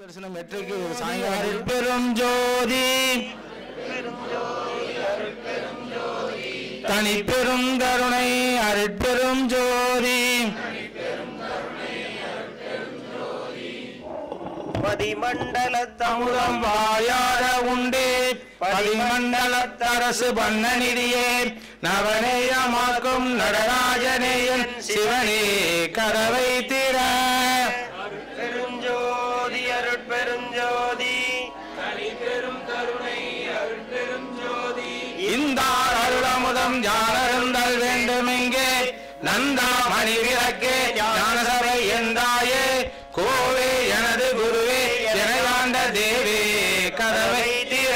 தரிசனம் வெற்றிக்கு சாயங்காலம் பெரும் ஜோதி தனி பெரும் கருணை அருட்பெரும் ஜோதி பதிமண்டலத்தமுதம் அமுதம் வாயார உண்டே பதிமண்டலத்தரசு பண்ண நிதியே நவநேயமாக்கும் நடராஜனேயன் சிவனே கதவை திற பெருஞ்சோதி அருட்பெருஞ்சோதி இந்த அருளமுதம் ஞானருந்தல் வேண்டுமெங்கே நந்தா மணி விளக்கே ஞானசபை என்றாயே கோவே எனது குருவே எனவாண்ட தேவே கதவை திற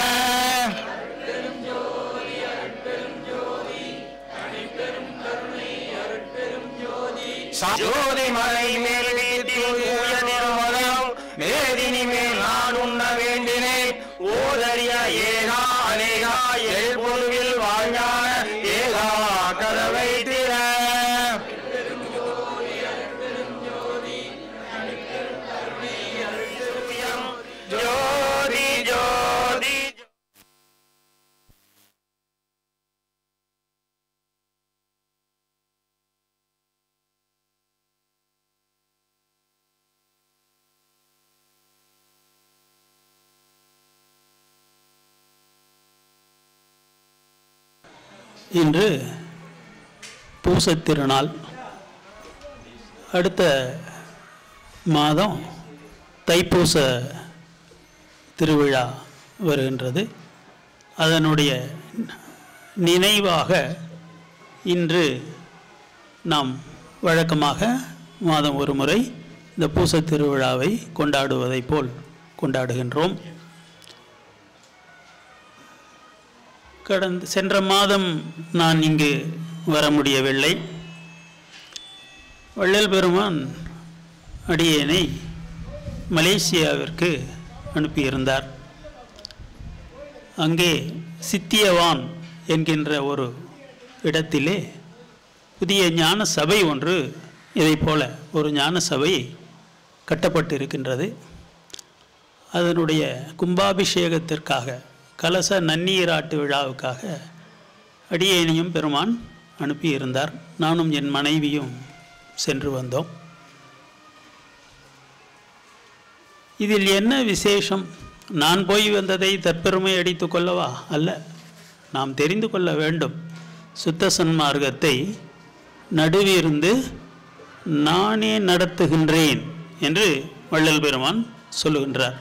ஜோதி மலை மேல் வீட்டி ஊய திருமதம் மேதினி மேல் நான் உண்ண வேண்டினேன் ஓதறிய ஏகா அநேகா எழுபொருவில் வாழ்ஞான ஏகா கதவை திற ஜோதி ஜோதி இன்று பூசத் திருநாள் அடுத்த மாதம் தைப்பூச திருவிழா வருகின்றது அதனுடைய நினைவாக இன்று நாம் வழக்கமாக மாதம் ஒரு முறை இந்த பூசத் திருவிழாவை கொண்டாடுவதைப் போல் கொண்டாடுகின்றோம் கடந்த சென்ற மாதம் நான் இங்கு வர முடியவில்லை வள்ளல் பெருமான் அடியேனை மலேசியாவிற்கு அனுப்பியிருந்தார் அங்கே சித்தியவான் என்கின்ற ஒரு இடத்திலே புதிய ஞான சபை ஒன்று இதைப் போல ஒரு ஞான சபை கட்டப்பட்டிருக்கின்றது அதனுடைய கும்பாபிஷேகத்திற்காக கலச நன்னீராட்டு விழாவுக்காக அடியேனையும் பெருமான் அனுப்பியிருந்தார் நானும் என் மனைவியும் சென்று வந்தோம் இதில் என்ன விசேஷம் நான் போய் வந்ததை தற்பெருமை அடித்துக் கொள்ளவா அல்ல நாம் தெரிந்து கொள்ள வேண்டும் சுத்த சன்மார்க்கத்தை நடுவிருந்து நானே நடத்துகின்றேன் என்று வள்ளல் பெருமான் சொல்லுகின்றார்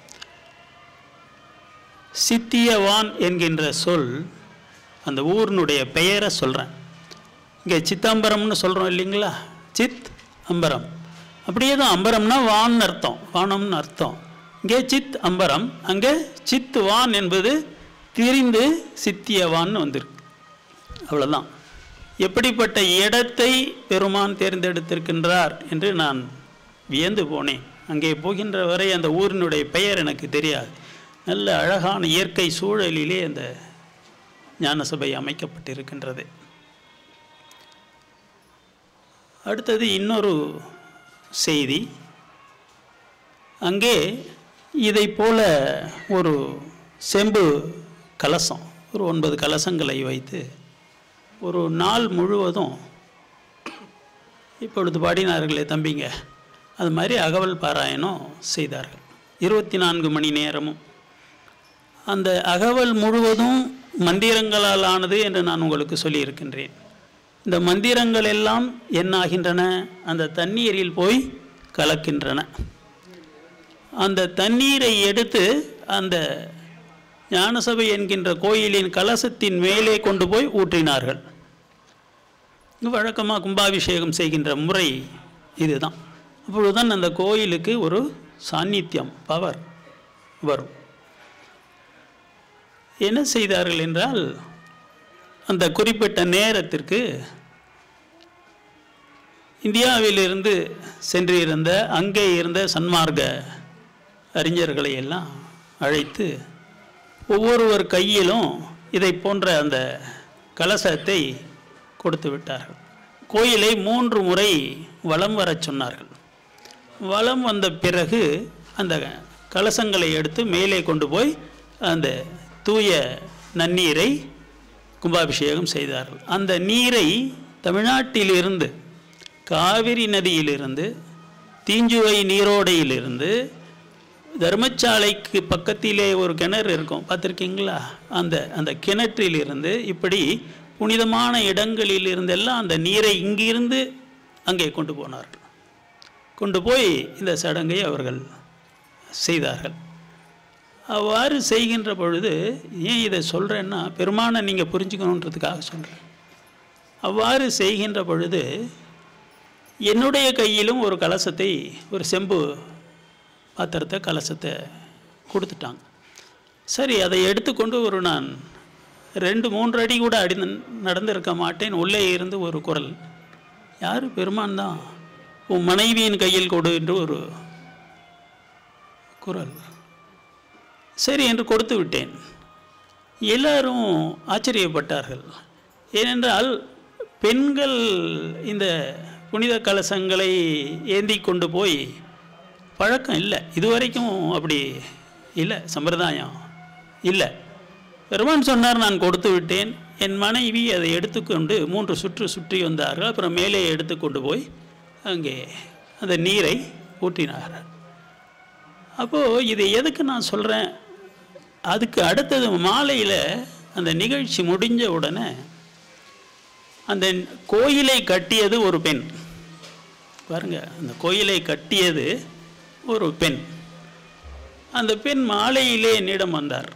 சித்தியவான் என்கின்ற சொல் அந்த ஊரினுடைய பெயரை சொல்கிறேன் இங்கே சித்தாம்பரம்னு சொல்கிறோம் இல்லைங்களா சித் அம்பரம் அப்படியே தான் அம்பரம்னா வான் அர்த்தம் வானம்னு அர்த்தம் இங்கே சித் அம்பரம் அங்கே சித் வான் என்பது திரிந்து சித்தியவான்னு வந்திருக்கு அவ்வளோதான் எப்படிப்பட்ட இடத்தை பெருமான் தேர்ந்தெடுத்திருக்கின்றார் என்று நான் வியந்து போனேன் அங்கே போகின்ற வரை அந்த ஊரினுடைய பெயர் எனக்கு தெரியாது நல்ல அழகான இயற்கை சூழலிலே அந்த ஞானசபை அமைக்கப்பட்டிருக்கின்றது அடுத்தது இன்னொரு செய்தி அங்கே இதை போல ஒரு செம்பு கலசம் ஒரு ஒன்பது கலசங்களை வைத்து ஒரு நாள் முழுவதும் இப்பொழுது பாடினார்களே தம்பிங்க அது மாதிரி அகவல் பாராயணம் செய்தார்கள் இருபத்தி நான்கு மணி நேரமும் அந்த அகவல் முழுவதும் மந்திரங்களால் ஆனது என்று நான் உங்களுக்கு சொல்லியிருக்கின்றேன் இந்த மந்திரங்கள் எல்லாம் என்னாகின்றன அந்த தண்ணீரில் போய் கலக்கின்றன அந்த தண்ணீரை எடுத்து அந்த ஞானசபை என்கின்ற கோயிலின் கலசத்தின் மேலே கொண்டு போய் ஊற்றினார்கள் வழக்கமாக கும்பாபிஷேகம் செய்கின்ற முறை இதுதான் அப்பொழுதுதான் அந்த கோயிலுக்கு ஒரு சாநித்தியம் பவர் வரும் என்ன செய்தார்கள் என்றால் அந்த குறிப்பிட்ட நேரத்திற்கு இந்தியாவிலிருந்து சென்றிருந்த அங்கே இருந்த சன்மார்க்க அறிஞர்களை எல்லாம் அழைத்து ஒவ்வொருவர் கையிலும் இதை போன்ற அந்த கலசத்தை கொடுத்து விட்டார்கள் கோயிலை மூன்று முறை வலம் வரச் சொன்னார்கள் வலம் வந்த பிறகு அந்த கலசங்களை எடுத்து மேலே கொண்டு போய் அந்த தூய நன்னீரை கும்பாபிஷேகம் செய்தார்கள் அந்த நீரை தமிழ்நாட்டிலிருந்து காவிரி நதியிலிருந்து தீஞ்சுவை நீரோடையிலிருந்து தர்மசாலைக்கு பக்கத்திலே ஒரு கிணறு இருக்கும் பார்த்துருக்கீங்களா அந்த அந்த கிணற்றிலிருந்து இப்படி புனிதமான இடங்களில் இருந்தெல்லாம் அந்த நீரை இங்கிருந்து அங்கே கொண்டு போனார்கள் கொண்டு போய் இந்த சடங்கை அவர்கள் செய்தார்கள் அவ்வாறு செய்கின்ற பொழுது ஏன் இதை சொல்கிறேன்னா பெருமானை நீங்கள் புரிஞ்சுக்கணுன்றதுக்காக சொல்கிறேன் அவ்வாறு செய்கின்ற பொழுது என்னுடைய கையிலும் ஒரு கலசத்தை ஒரு செம்பு பாத்திரத்தை கலசத்தை கொடுத்துட்டாங்க சரி அதை எடுத்துக்கொண்டு ஒரு நான் ரெண்டு மூன்று அடி கூட அடி நடந்திருக்க மாட்டேன் உள்ளே இருந்து ஒரு குரல் யார் பெருமான் தான் உன் மனைவியின் கையில் கொடு என்று ஒரு குரல் சரி என்று கொடுத்து விட்டேன் எல்லாரும் ஆச்சரியப்பட்டார்கள் ஏனென்றால் பெண்கள் இந்த புனித கலசங்களை ஏந்தி கொண்டு போய் பழக்கம் இல்லை இதுவரைக்கும் அப்படி இல்லை சம்பிரதாயம் இல்லை பெருமான் சொன்னார் நான் கொடுத்து விட்டேன் என் மனைவி அதை எடுத்துக்கொண்டு மூன்று சுற்று சுற்றி வந்தார்கள் அப்புறம் மேலே எடுத்துக்கொண்டு போய் அங்கே அந்த நீரை ஊற்றினார்கள் அப்போது இது எதுக்கு நான் சொல்கிறேன் அதுக்கு அடுத்தது மாலையில் அந்த நிகழ்ச்சி முடிஞ்ச உடனே அந்த கோயிலை கட்டியது ஒரு பெண் பாருங்க அந்த கோயிலை கட்டியது ஒரு பெண் அந்த பெண் மாலையிலே என்னிடம் வந்தார்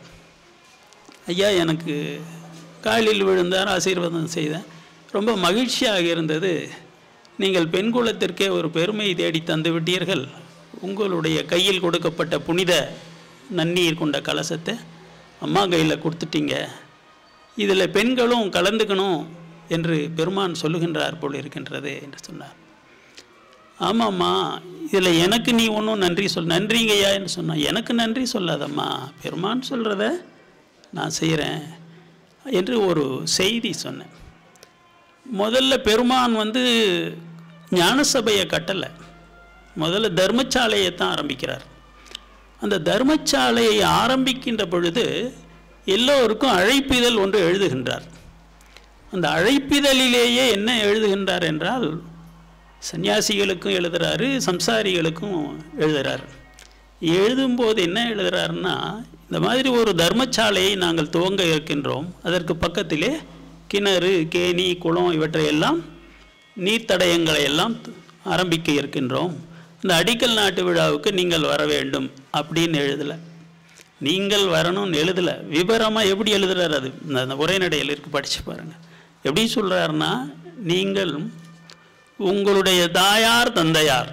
ஐயா எனக்கு காலில் விழுந்தார் ஆசீர்வாதம் செய்தேன் ரொம்ப மகிழ்ச்சியாக இருந்தது நீங்கள் பெண் குலத்திற்கே ஒரு பெருமை தேடி தந்து விட்டீர்கள் உங்களுடைய கையில் கொடுக்கப்பட்ட புனித நன்னீர் கொண்ட கலசத்தை அம்மா கையில் கொடுத்துட்டீங்க இதில் பெண்களும் கலந்துக்கணும் என்று பெருமான் சொல்லுகின்றார் போல் இருக்கின்றது என்று சொன்னார் ஆமாம்மா இதில் எனக்கு நீ ஒன்றும் நன்றி சொல் நன்றிங்கய்யா என்று சொன்னான் எனக்கு நன்றி சொல்லாதம்மா பெருமான் சொல்கிறத நான் செய்கிறேன் என்று ஒரு செய்தி சொன்னேன் முதல்ல பெருமான் வந்து ஞானசபையை கட்டலை முதல்ல தர்மசாலையை தான் ஆரம்பிக்கிறார் அந்த தர்மசாலையை ஆரம்பிக்கின்ற பொழுது எல்லோருக்கும் அழைப்பிதழ் ஒன்று எழுதுகின்றார் அந்த அழைப்பிதழிலேயே என்ன எழுதுகின்றார் என்றால் சன்னியாசிகளுக்கும் எழுதுறாரு சம்சாரிகளுக்கும் எழுதுறாரு எழுதும்போது என்ன எழுதுறாருன்னா இந்த மாதிரி ஒரு தர்மசாலையை நாங்கள் துவங்க இருக்கின்றோம் அதற்கு பக்கத்திலே கிணறு கேணி குளம் இவற்றையெல்லாம் நீர்த்தடயங்களை எல்லாம் ஆரம்பிக்க இருக்கின்றோம் இந்த அடிக்கல் நாட்டு விழாவுக்கு நீங்கள் வர வேண்டும் அப்படின்னு எழுதலை நீங்கள் வரணும்னு எழுதலை விவரமாக எப்படி எழுதுறாரு அது இந்த- அந்த உரைநடையில் இருக்கு படித்து பாருங்கள் எப்படி சொல்கிறாருன்னா நீங்கள் உங்களுடைய தாயார் தந்தையார்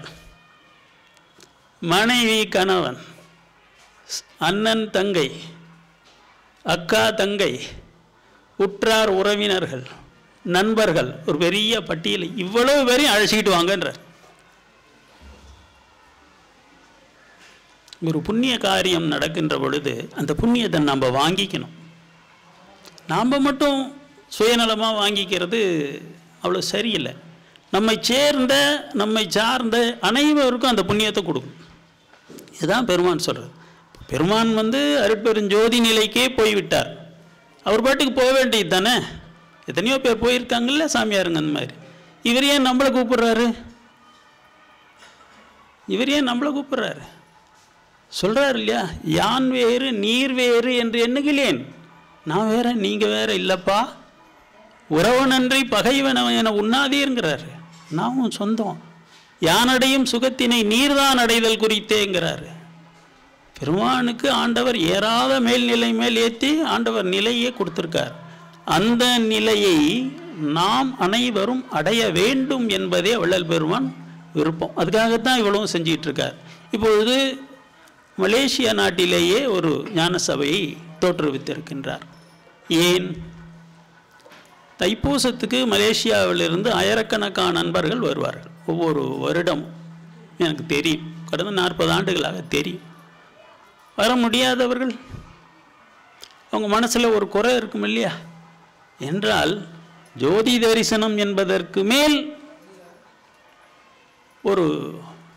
மனைவி கணவன் அண்ணன் தங்கை அக்கா தங்கை உற்றார் உறவினர்கள் நண்பர்கள் ஒரு பெரிய பட்டியல் இவ்வளவு பேரையும் அழைச்சிக்கிட்டு வாங்கன்றார் ஒரு புண்ணிய காரியம் நடக்கின்ற பொழுது அந்த புண்ணியத்தை நம்ம வாங்கிக்கணும் நாம் மட்டும் சுயநலமாக வாங்கிக்கிறது அவ்வளோ சரியில்லை நம்மை சேர்ந்த நம்மை சார்ந்த அனைவருக்கும் அந்த புண்ணியத்தை கொடுக்கும் இதுதான் பெருமான் சொல்கிறது பெருமான் வந்து அருட்பெருஞ்சோதி நிலைக்கே போய்விட்டார் அவர் பாட்டுக்கு போக வேண்டியது தானே எத்தனையோ பேர் போயிருக்காங்கல்ல சாமியாருங்க அந்த மாதிரி இவர் ஏன் நம்மளை கூப்பிடுறாரு இவர் ஏன் நம்மளை கூப்பிடுறாரு சொல்றாரு இல்லையா யான் வேறு நீர் வேறு என்று எண்ணுகிறேன் நான் வேற நீங்க வேற இல்லப்பா உறவனன்றி பகைவன என உண்ணாதீருங்கிறாரு நாமும் சொந்தம் யானடையும் சுகத்தினை நீர்தான் அடைதல் குறித்தேங்கிறாரு பெருமானுக்கு ஆண்டவர் ஏறாத மேல்நிலை மேல் ஏற்றி ஆண்டவர் நிலையே கொடுத்திருக்கார் அந்த நிலையை நாம் அனைவரும் அடைய வேண்டும் என்பதே வள்ளல் பெருமான் விருப்பம் அதுக்காகத்தான் இவ்வளவும் செஞ்சிட்டு இருக்கார் இப்பொழுது மலேசியா நாட்டிலேயே ஒரு ஞான சபையை தோற்றுவித்திருக்கின்றார் ஏன் தைப்பூசத்துக்கு மலேசியாவிலிருந்து ஆயிரக்கணக்கான நண்பர்கள் வருவார்கள் ஒவ்வொரு வருடம் எனக்கு தெரியும் கடந்த நாற்பது ஆண்டுகளாக தெரியும் வர முடியாதவர்கள் அவங்க மனசில் ஒரு குறை இருக்கும் இல்லையா என்றால் ஜோதி தரிசனம் என்பதற்கு மேல் ஒரு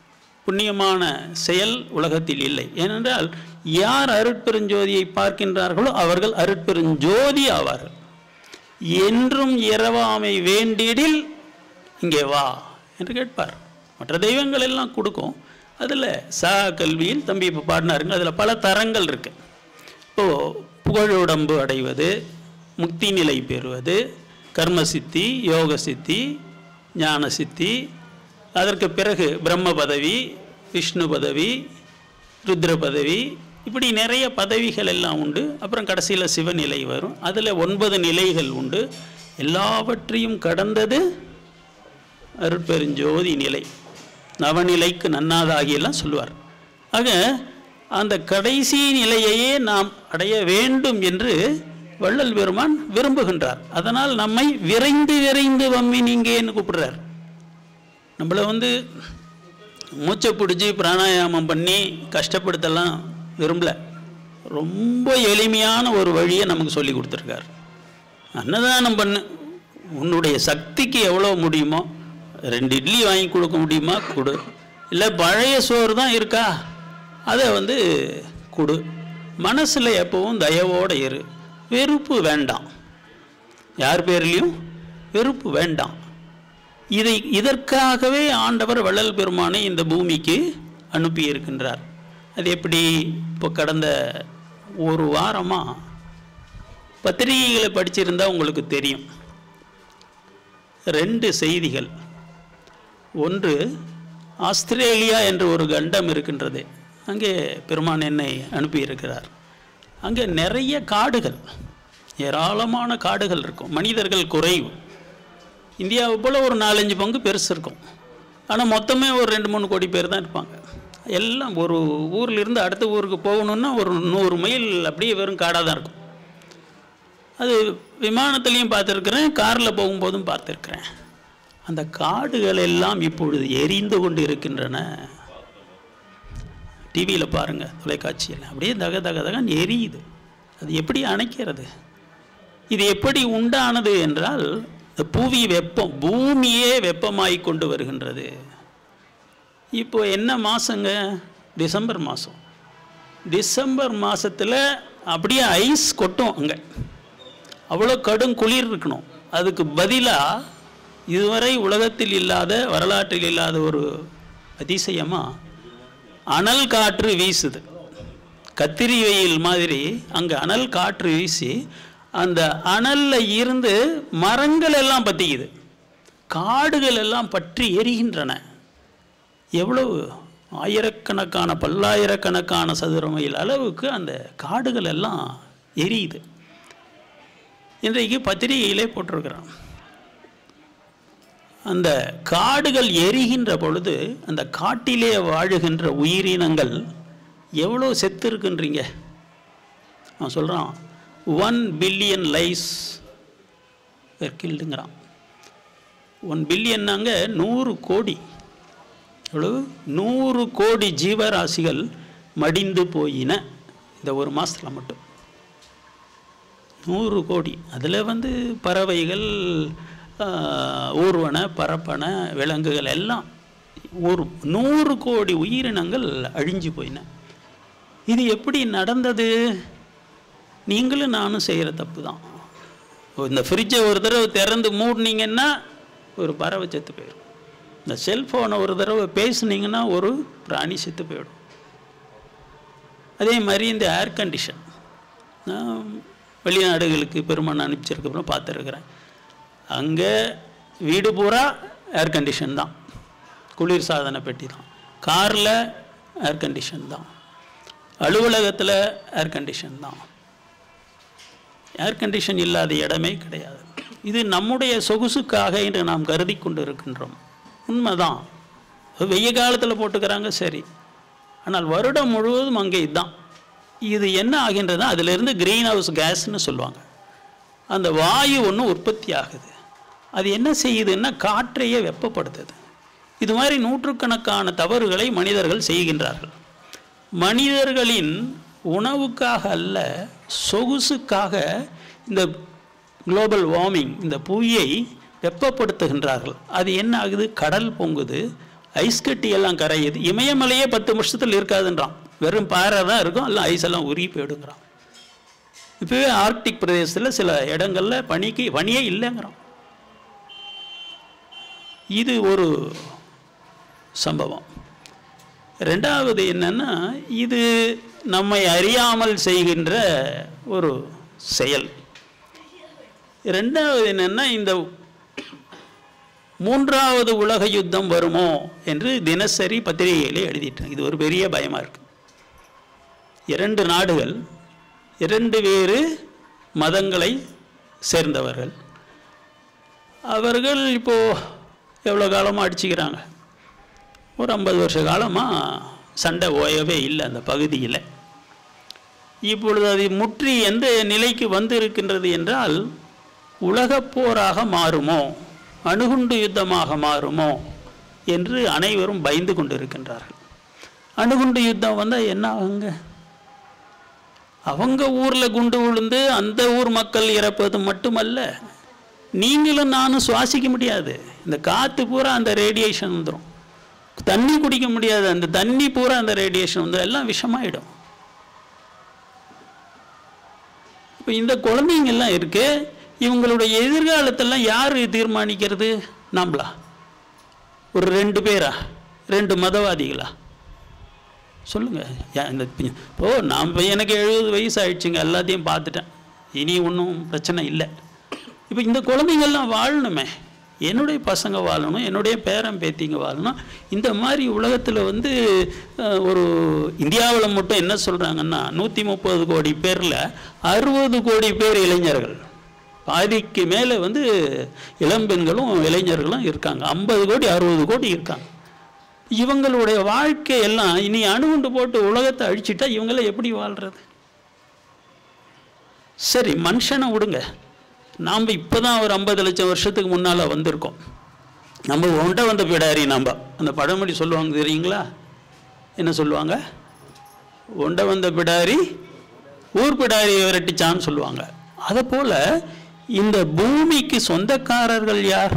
புண்ணியமான செயல் உலகத்தில் இல்லை ஏனென்றால் யார் அருட்பெருஞ்சோதியை பார்க்கின்றார்களோ அவர்கள் அருட்பெருஞ்சோதி ஆவார்கள் என்றும் இரவாமை வேண்டிடில் இங்கே வா என்று கேட்பார் மற்ற தெய்வங்கள் எல்லாம் கொடுக்கும் அதில் சா கல்வியில் தம்பி இப்போ பாடினாருங்க அதில் பல தரங்கள் இருக்கு இப்போது புகழுடம்பு அடைவது முக்தி நிலை பெறுவது கர்ம சித்தி யோக சித்தி ஞான சித்தி அதற்கு பிறகு பிரம்ம பதவி விஷ்ணு பதவி ருத்ர பதவி இப்படி நிறைய பதவிகள் எல்லாம் உண்டு அப்புறம் கடைசியில் சிவநிலை வரும் அதில் ஒன்பது நிலைகள் உண்டு எல்லாவற்றையும் கடந்தது அருட்பெருஞ்சோதி நிலை நவநிலைக்கு நன்னாதாகியெல்லாம் சொல்லுவார் ஆக அந்த கடைசி நிலையையே நாம் அடைய வேண்டும் என்று வள்ளல் பெருமான் விரும்புகின்றார் அதனால் நம்மை விரைந்து விரைந்து வம்மி நீங்கேன்னு கூப்பிடுறார் நம்மளை வந்து மூச்சை பிடிச்சி பிராணாயாமம் பண்ணி கஷ்டப்படுத்தலாம் விரும்பல ரொம்ப எளிமையான ஒரு வழியை நமக்கு சொல்லி கொடுத்துருக்கார் அன்னதானம் பண்ணு உன்னுடைய சக்திக்கு எவ்வளோ முடியுமோ ரெண்டு இட்லி வாங்கி கொடுக்க முடியுமா கொடு இல்லை பழைய சோறு தான் இருக்கா அதை வந்து கொடு மனசில் எப்பவும் தயவோடு இரு வெறுப்பு வேண்டாம் யார் பேர்லேயும் வெறுப்பு வேண்டாம் இதை இதற்காகவே ஆண்டவர் வள்ளல் பெருமானை இந்த பூமிக்கு அனுப்பி இருக்கின்றார் அது எப்படி இப்போ கடந்த ஒரு வாரமாக பத்திரிகைகளை படிச்சிருந்தா உங்களுக்கு தெரியும் ரெண்டு செய்திகள் ஒன்று ஆஸ்திரேலியா என்ற ஒரு கண்டம் இருக்கின்றது அங்கே பெருமான் என்னை அனுப்பியிருக்கிறார் அங்கே நிறைய காடுகள் ஏராளமான காடுகள் இருக்கும் மனிதர்கள் குறைவு இந்தியாவை போல் ஒரு நாலஞ்சு பங்கு பெருசு இருக்கும் ஆனால் மொத்தமே ஒரு ரெண்டு மூணு கோடி பேர் தான் இருப்பாங்க எல்லாம் ஒரு ஊர்ல இருந்து அடுத்த ஊருக்கு போகணுன்னா ஒரு நூறு மைல் அப்படியே வெறும் காடாக தான் இருக்கும் அது விமானத்துலேயும் பார்த்துருக்குறேன் காரில் போகும்போதும் பார்த்துருக்குறேன் அந்த காடுகள் எல்லாம் இப்பொழுது எரிந்து கொண்டு இருக்கின்றன டிவியில் பாருங்கள் தொலைக்காட்சியில் அப்படியே தக தக தகன்னு எரியுது அது எப்படி அணைக்கிறது இது எப்படி உண்டானது என்றால் இந்த புவி வெப்பம் பூமியே வெப்பமாய் கொண்டு வருகின்றது இப்போ என்ன மாதங்க டிசம்பர் மாதம் டிசம்பர் மாதத்தில் அப்படியே ஐஸ் கொட்டும் அங்கே அவ்வளோ கடும் குளிர் இருக்கணும் அதுக்கு பதிலாக இதுவரை உலகத்தில் இல்லாத வரலாற்றில் இல்லாத ஒரு அதிசயமாக அனல் காற்று வீசுது கத்திரி வெயில் மாதிரி அங்கே அனல் காற்று வீசி அந்த அனலில் இருந்து மரங்கள் எல்லாம் பற்றிக்குது காடுகள் எல்லாம் பற்றி எரிகின்றன எவ்வளவு ஆயிரக்கணக்கான பல்லாயிரக்கணக்கான சதுர மைல் அளவுக்கு அந்த காடுகள் எல்லாம் எரியுது இன்றைக்கு பத்திரிகையிலே போட்டிருக்கிறான் அந்த காடுகள் எரிகின்ற பொழுது அந்த காட்டிலே வாழுகின்ற உயிரினங்கள் எவ்வளோ செத்து இருக்குன்றீங்க அவன் சொல்கிறான் ஒன் பில்லியன் லைஸ் கில்டுங்கிறான் ஒன் பில்லியன்னாங்க நூறு கோடி எவ்வளவு நூறு கோடி ஜீவராசிகள் மடிந்து போயின இந்த ஒரு மாதத்தில் மட்டும் நூறு கோடி அதில் வந்து பறவைகள் ஆஹ், ஊர்வன பரப்பன விலங்குகள் எல்லாம் ஒரு நூறு கோடி உயிரினங்கள் அழிஞ்சு போயின இது எப்படி நடந்தது நீங்களும் நானும் செய்கிற தப்பு தான் இந்த ஃப்ரிட்ஜை ஒரு தடவை திறந்து மூடினீங்கன்னா ஒரு பறவை செத்து போயிடும் இந்த செல்ஃபோனை ஒரு தடவை பேசுனீங்கன்னா ஒரு பிராணி செத்து போயிடும் அதே மாதிரி இந்த ஏர் கண்டிஷன் நான் வெளிநாடுகளுக்கு பெருமான் அனுப்பிச்சிருக்கப்புறம் பார்த்துருக்குறேன் அங்கே வீடு பூரா ஏர் கண்டிஷன் தான் குளிர் சாதன பெட்டி தான் காரில் ஏர் கண்டிஷன் தான் அலுவலகத்தில் ஏர் கண்டிஷன் தான் ஏர் கண்டிஷன் இல்லாத இடமே கிடையாது இது நம்முடைய சொகுசுக்காக இன்று நாம் கருதி கொண்டு இருக்கின்றோம் உண்மைதான் வெய்ய காலத்தில் போட்டுக்கிறாங்க சரி ஆனால் வருடம் முழுவதும் அங்கே இதுதான் இது என்ன ஆகின்றதுனா அதிலிருந்து க்ரீன் ஹவுஸ் கேஸ்னு சொல்லுவாங்க அந்த வாயு ஒன்று உற்பத்தி ஆகுது அது என்ன செய்யுதுன்னா காற்றையே வெப்பப்படுத்துது இது மாதிரி நூற்றுக்கணக்கான தவறுகளை மனிதர்கள் செய்கின்றார்கள் மனிதர்களின் உணவுக்காக அல்ல சொகுசுக்காக இந்த குளோபல் வார்மிங் இந்த புவியை வெப்பப்படுத்துகின்றார்கள் அது என்ன ஆகுது கடல் பொங்குது ஐஸ் கட்டி எல்லாம் கரையுது இமயமலையே பத்து வருஷத்தில் இருக்காதுன்றான் வெறும் பாறை தான் இருக்கும் எல்லாம் ஐஸ் எல்லாம் உருகி போயிடுங்கிறான் இப்போவே ஆர்க்டிக் பிரதேசத்தில் சில இடங்கள்ல பனிக்கு பனியே இல்லைங்கிறான் இது ஒரு சம்பவம் ரெண்டாவது என்னன்னா இது நம்மை அறியாமல் செய்கின்ற ஒரு செயல் ரெண்டாவது என்னன்னா இந்த மூன்றாவது உலக யுத்தம் வருமோ என்று தினசரி பத்திரிகையிலே எழுதிட்டேன் இது ஒரு பெரிய பயமாக இருக்கு இரண்டு நாடுகள் இரண்டு வேறு மதங்களை சேர்ந்தவர்கள் அவர்கள் இப்போ எவ்வளோ காலமாக அடிச்சுக்கிறாங்க ஒரு ஐம்பது வருஷ காலமாக சண்டை ஓயவே இல்லை அந்த பகுதியில் இப்பொழுது அது முற்றி எந்த நிலைக்கு வந்து இருக்கின்றது என்றால் உலகப் போராக மாறுமோ அணுகுண்டு யுத்தமாக மாறுமோ என்று அனைவரும் பயந்து கொண்டிருக்கின்றார்கள் அணுகுண்டு யுத்தம் வந்தால் என்ன ஆகுங்க அவங்க ஊரில் குண்டு விழுந்து அந்த ஊர் மக்கள் இறப்பது மட்டுமல்ல நீங்களும் நானும் சுவாசிக்க முடியாது இந்த காற்று பூரா அந்த ரேடியேஷன் வந்துடும் தண்ணி குடிக்க முடியாது அந்த தண்ணி பூரா அந்த ரேடியேஷன் வந்து எல்லாம் விஷமாயிடும் இப்போ இந்த குழந்தைங்கெல்லாம் இருக்கு இவங்களுடைய எதிர்காலத்தெல்லாம் யார் தீர்மானிக்கிறது நம்மளா ஒரு ரெண்டு பேரா ரெண்டு மதவாதிகளா சொல்லுங்க யா- இந்த பி- இப்போ நான் இப்ப எனக்கு எழுபது வயசு ஆயிடுச்சுங்க எல்லாத்தையும் பார்த்துட்டேன் இனி ஒன்றும் பிரச்சனை இல்லை இப்போ இந்த குழந்தைங்கள்லாம் வாழணுமே என்னுடைய பசங்க வாழணும் என்னுடைய பேரன் பேத்திங்க வாழணும் இந்த மாதிரி உலகத்தில் வந்து அஹ், ஒரு இந்தியாவில் மட்டும் என்ன சொல்கிறாங்கன்னா நூற்றி முப்பது கோடி பேரில் அறுபது கோடி பேர் இளைஞர்கள் பாதிக்கு மேலே வந்து இளம்பெண்களும் இளைஞர்களும் இருக்காங்க ஐம்பது கோடி அறுபது கோடி இருக்காங்க இவங்களுடைய வாழ்க்கை எல்லாம் இனி அணுகுண்டு போட்டு உலகத்தை அழிச்சிட்டா இவங்கள எப்படி வாழ்றது சரி மனுஷனை விடுங்க நாம் இப்போ தான் ஒரு ஐம்பது லட்சம் வருஷத்துக்கு முன்னால் வந்திருக்கோம் நம்ம ஒன்றை வந்த பிடாரி நம்ம அந்த பழமொழி சொல்லுவாங்க தெரியுங்களா என்ன சொல்லுவாங்க ஒண்டை வந்த பிடாரி ஊர் பிடாரி விரட்டிச்சான்னு சொல்லுவாங்க அதை போல இந்த பூமிக்கு சொந்தக்காரர்கள் யார்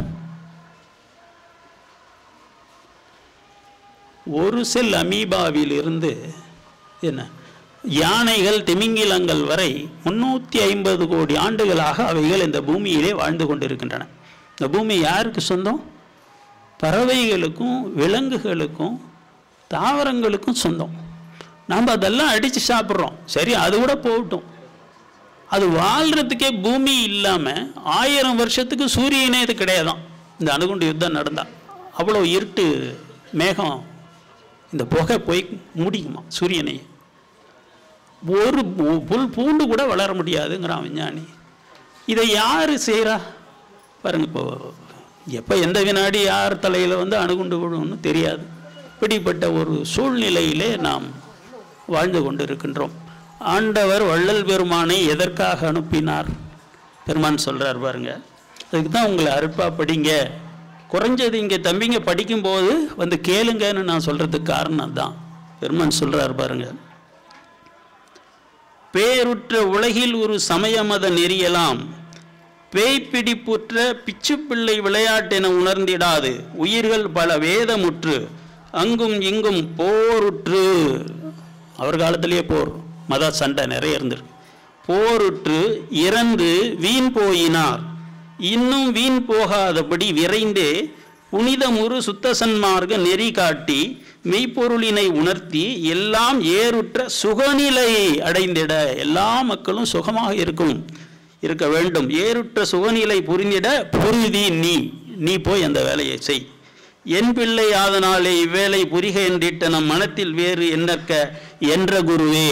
ஒரு செல் அமீபாவில் இருந்து என்ன யானைகள் திமிங்கிலங்கள் வரை முன்னூற்றி ஐம்பது கோடி ஆண்டுகளாக அவைகள் இந்த பூமியிலே வாழ்ந்து கொண்டிருக்கின்றன இந்த பூமி யாருக்கு சொந்தம் பறவைகளுக்கும் விலங்குகளுக்கும் தாவரங்களுக்கும் சொந்தம் நாம் அதெல்லாம் அடித்து சாப்பிட்றோம் சரி அது கூட போகட்டும் அது வாழ்கிறதுக்கே பூமி இல்லாமல் ஆயிரம் வருஷத்துக்கு சூரியனே இது கிடையாதான் இந்த அணுகுண்டு யுத்தம் நடந்தா அவ்வளோ இருட்டு மேகம் இந்த புகை போய் மூடிக்குமா சூரியனை ஒரு பூ- புல் பூண்டு கூட வளர முடியாதுங்கிறான் விஞ்ஞானி இதை யார் செய்கிறா பாருங்க இப்போ எப்போ எந்த வினாடி யார் தலையில் வந்து அணுகுண்டு விழும்னு தெரியாது இப்படிப்பட்ட ஒரு சூழ்நிலையிலே நாம் வாழ்ந்து கொண்டிருக்கின்றோம் ஆண்டவர் வள்ளல் பெருமானை எதற்காக அனுப்பினார் பெருமான் சொல்றார் பாருங்க அதுக்கு தான் உங்களை அருட்பா படிங்க குறைஞ்சது இங்கே தம்பிங்க படிக்கும்போது வந்து கேளுங்கன்னு நான் சொல்றதுக்கு காரணம் தான் பெருமான் சொல்றார் பாருங்க பேருற்ற உலகில் ஒரு சமய மத நெறியலாம் பேய்ப்பிடிப்புற்ற பிச்சுப்பிள்ளை விளையாட்டென உணர்ந்திடாது உயிர்கள் பல வேதமுற்று அங்கும் இங்கும் போருற்று அவர் காலத்திலேயே போர் மத சண்டை நிறைய இருந்திருக்கு போருற்று இறந்து வீண் போயினார் இன்னும் வீண் போகாதபடி விரைந்தே புனிதமுறு சுத்த சன்மார்க்க நெறி காட்டி மெய்ப்பொருளினை உணர்த்தி எல்லாம் ஏறுற்ற சுகநிலை அடைந்திட எல்லா மக்களும் சுகமாக இருக்கும் இருக்க வேண்டும் ஏறுற்ற சுகநிலை புரிந்திட பொருதி நீ நீ போய் அந்த வேலையை செய் என் பிள்ளை ஆதனாலே இவ்வேளை புரிக என்றிட்ட நம் மனத்தில் வேறு என்னற்க என்ற குருவே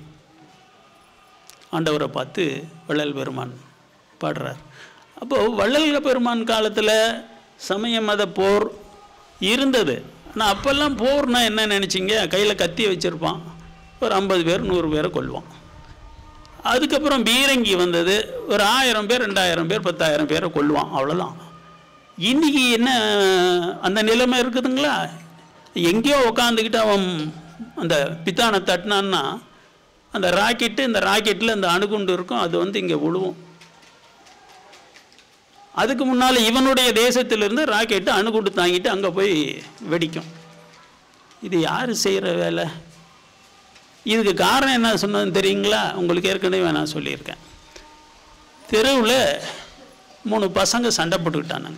ஆண்டவரை பார்த்து வள்ளல் பெருமான் பாடுறார் அப்போது வள்ளல் பெருமான் காலத்தில் சமய மத போர் இருந்தது ஆனால் அப்போல்லாம் போர்னா என்ன நினச்சிங்க கையில் கத்தி வச்சுருப்பான் ஒரு ஐம்பது பேர் நூறு பேரை கொல்லுவான் அதுக்கப்புறம் பீரங்கி வந்தது ஒரு ஆயிரம் பேர் ரெண்டாயிரம் பேர் பத்தாயிரம் பேரை கொல்லுவான் அவ்வளோதான் இன்னைக்கு என்ன அந்த நிலைமை இருக்குதுங்களா எங்கேயோ உக்காந்துக்கிட்டு அவன் அந்த பித்தானை தட்டினான்னா அந்த ராக்கெட்டு இந்த ராக்கெட்டில் அந்த அணுகுண்டு இருக்கும் அது வந்து இங்கே விழுவும் அதுக்கு முன்னால் இவனுடைய தேசத்திலிருந்து ராக்கெட்டு அணுகுண்டு தாங்கிட்டு அங்கே போய் வெடிக்கும் இது யார் செய்கிற வேலை இதுக்கு காரணம் என்ன சொன்னதுன்னு தெரியுங்களா உங்களுக்கு ஏற்கனவே நான் சொல்லியிருக்கேன் தெருவில் மூணு பசங்க சண்டை போட்டுக்கிட்டானுங்க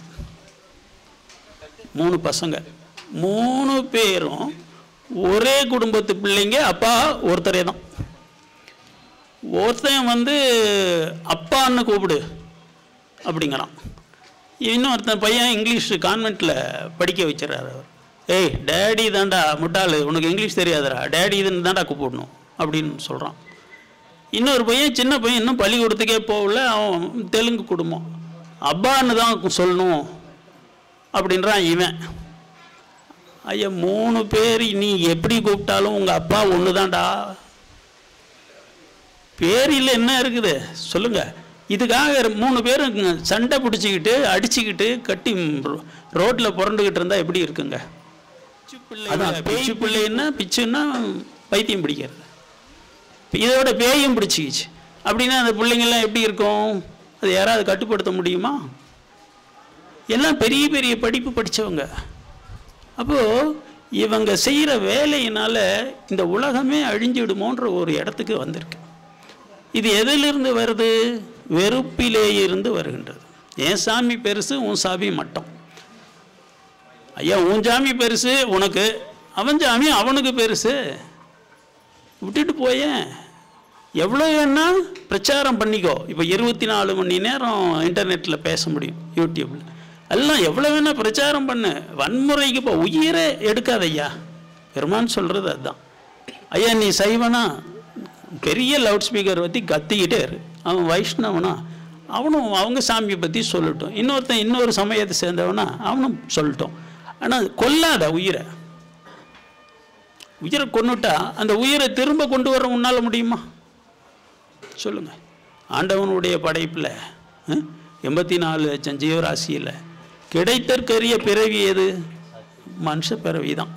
மூணு பசங்க மூணு பேரும் ஒரே குடும்பத்து பிள்ளைங்க அப்பா ஒருத்தரே தான் ஒருத்தன் வந்து அப்பான்னு கூப்பிடு அப்படிங்கிறான் இன்னொருத்தன் பையன் இங்கிலீஷ் கான்வெண்ட்டில் படிக்க வச்சிடறாரு அவர் ஏய் டேடி தான்டா முட்டாளு உனக்கு இங்கிலீஷ் தெரியாதுடா டேடி இதுன்னு தான்டா கூப்பிடணும் அப்படின்னு சொல்கிறான் இன்னொரு பையன் சின்ன பையன் இன்னும் பள்ளிக்கூடத்துக்கே போகல அவன் தெலுங்கு குடும்பம் அப்பான்னு தான் சொல்லணும் அப்படின்றான் இவன் ஐயா மூணு பேர் நீ எப்படி கூப்பிட்டாலும் உங்கள் அப்பா ஒன்று தான்டா பேரில் என்ன இருக்குது சொல்லுங்க இதுக்காக மூணு பேரும் சண்டை பிடிச்சிக்கிட்டு அடிச்சுக்கிட்டு கட்டி ரோட்டில் புரண்டுக்கிட்டு இருந்தால் எப்படி இருக்குங்க அதான் பிச்சு பிள்ளைன்னா பிச்சுன்னா பைத்தியம் பிடிக்கிறது இதோட பேயும் பிடிச்சிக்கிச்சு அப்படின்னா அந்த பிள்ளைங்கள்லாம் எப்படி இருக்கும் அது யாராவது கட்டுப்படுத்த முடியுமா எல்லாம் பெரிய பெரிய படிப்பு படித்தவங்க அப்போது இவங்க செய்கிற வேலையினால் இந்த உலகமே அழிஞ்சிடுமோன்ற ஒரு இடத்துக்கு வந்திருக்கு இது எதிலிருந்து வருது வெறுப்பிலே இருந்து வருகின்றது என் சாமி பெருசு உன் சாமி மட்டம் ஐயா உன் சாமி பெருசு உனக்கு அவன் சாமி அவனுக்கு பெருசு விட்டுட்டு போயேன் எவ்வளோ வேணா பிரச்சாரம் பண்ணிக்கோ இப்போ இருபத்தி நாலு மணி நேரம் இன்டர்நெட்டில் பேச முடியும் யூடியூப்பில் எல்லாம் எவ்வளோ வேணா பிரச்சாரம் பண்ணு வன்முறைக்கு இப்போ உயிரை எடுக்காத ஐயா பெருமான் சொல்கிறது அதுதான் ஐயா நீ சைவனா பெரிய லவுட் ஸ்பீக்கர் பற்றி கத்திக்கிட்டே இரு அவன் வைஷ்ணவனா அவனும் அவங்க சாமியை பற்றி சொல்லட்டும் இன்னொருத்தன் இன்னொரு சமயத்தை சேர்ந்தவனா அவனும் சொல்லட்டும் ஆனால் கொல்லாத உயிரை உயிரை கொன்னுட்டா அந்த உயிரை திரும்ப கொண்டு வர உன்னால் முடியுமா சொல்லுங்க ஆண்டவனுடைய படைப்பில் எண்பத்தி நாலு லட்சம் ஜீவராசியில் கிடைத்தற்கரிய பிறவி எது மனுஷ பிறவி தான்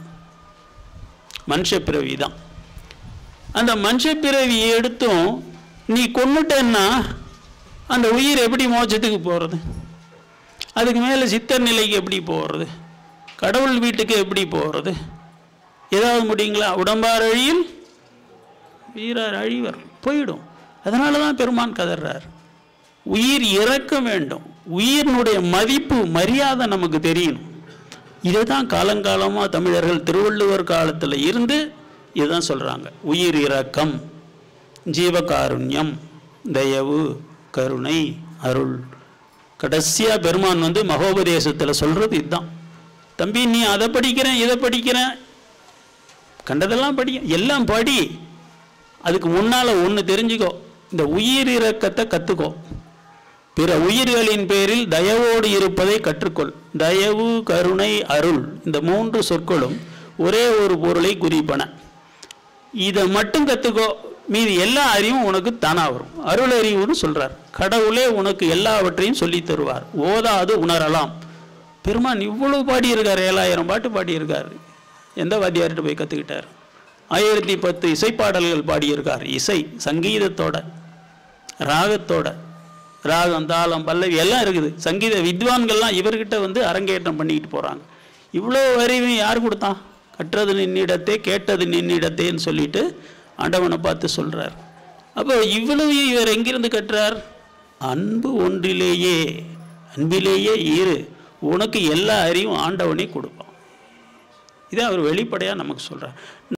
மனுஷ பிறவி தான் அந்த மனுஷ பிறவியை எடுத்தும் நீ கொன்னுட்டேன்னா அந்த உயிர் எப்படி மோட்சத்துக்கு போகிறது அதுக்கு மேலே சித்தர் நிலைக்கு எப்படி போகிறது கடவுள் வீட்டுக்கு எப்படி போகிறது ஏதாவது முடியுங்களா உடம்பார் அழியில் வீரர் அழிவர் போயிடும் அதனால தான் பெருமான் கதறார் உயிர் இறக்க வேண்டும் உயிரினுடைய மதிப்பு மரியாதை நமக்கு தெரியணும் இதை தான் காலங்காலமாக தமிழர்கள் திருவள்ளுவர் காலத்தில் இருந்து இதுதான் சொல்கிறாங்க உயிர் இரக்கம் ஜீவகாருண்யம் தயவு கருணை அருள் கடைசியாக பெருமான் வந்து மகோபதேசத்தில் சொல்கிறது இதுதான் தம்பி நீ அதை படிக்கிறேன் இதை படிக்கிறேன் கண்டதெல்லாம் படி எல்லாம் படி அதுக்கு முன்னால் ஒன்று தெரிஞ்சுக்கோ இந்த உயிர் இரக்கத்தை கற்றுக்கோ பிற உயிர்களின் பேரில் தயவோடு இருப்பதை கற்றுக்கொள் தயவு கருணை அருள் இந்த மூன்று சொற்களும் ஒரே ஒரு பொருளை குறிப்பன இதை மட்டும் கற்றுக்கோ மீதி எல்லா அறிவும் உனக்கு தானா வரும் அருள் அறிவுன்னு சொல்றார் கடவுளே உனக்கு எல்லாவற்றையும் சொல்லித் தருவார் ஓதாது உணரலாம் பெருமான் இவ்வளவு பாடியிருக்கார் ஏழாயிரம் பாட்டு பாடியிருக்கார் எந்த வாத்தியார்கிட்ட போய் கற்றுக்கிட்டார் ஆயிரத்தி பத்து இசைப்பாடல்கள் பாடியிருக்கார் இசை சங்கீதத்தோட ராகத்தோட ராகம் தாளம் பல்லவி எல்லாம் இருக்குது சங்கீத வித்வான்கள்லாம் இவர்கிட்ட வந்து அரங்கேற்றம் பண்ணிக்கிட்டு போகிறாங்க இவ்வளோ அறிவையும் யார் கொடுத்தான் கற்றது நின்னிடத்தே கேட்டது நின்னிடத்தேன்னு சொல்லிட்டு ஆண்டவனை பார்த்து சொல்கிறார் அப்போ இவ்வளவு இவர் எங்கிருந்து கற்றார் அன்பு ஒன்றிலேயே அன்பிலேயே இரு உனக்கு எல்லா அறிவும் ஆண்டவனே கொடுப்பான் இதை அவர் வெளிப்படையாக நமக்கு சொல்கிறார்